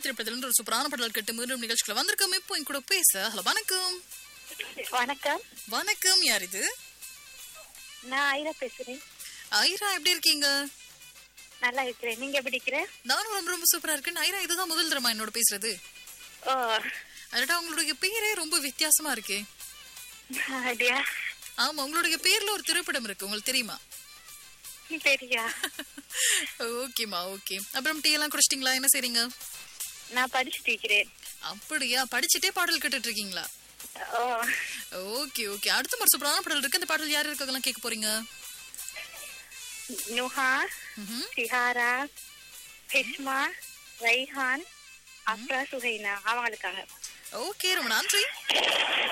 திரைப்படத்துல ஒரு சூப்பரான பாடல் கேட்டு மீண்டும் நிகழ்ச்சிக்குள்ள வந்திருக்கோம் இப்போ என் கூட பேச ஹலோ வணக்கம் வணக்கம் வணக்கம் யார் இது நான் ஐரா பேசுறேன் ஐரா எப்படி இருக்கீங்க நல்லா இருக்கிறேன் நீங்க எப்படி இருக்கிற நானும் ரொம்ப ரொம்ப சூப்பரா இருக்கேன் ஐரா இதுதான் முதல் தரமா என்னோட பேசுறது ஓ அதோட உங்களுடைய பேரே ரொம்ப வித்தியாசமா இருக்கே அப்படியா ஆமா உங்களுடைய பேர்ல ஒரு திரைப்படம் இருக்கு உங்களுக்கு தெரியுமா சரியா ஓகேமா ஓகே அப்புறம் டீ எல்லாம் குடிச்சிட்டீங்களா என்ன செய்றீங்க நான் படிச்சுட்டு இருக்கிறேன் அப்படியா படிச்சுட்டே பாடல் கேட்டுட்டு இருக்கீங்களா ஓ ஓகே ஓகே அடுத்த ஒரு சூப்பரான பாடல் இருக்கு அந்த பாடல் யார் இருக்காங்கலாம் கேட்க போறீங்க நுஹா ம்ஹும். சிஹாரா ஹிஷ்மா ரைஹான் அப்ரா சுஹைனா அவங்களுக்காக ஓகே ரொம்ப நன்றி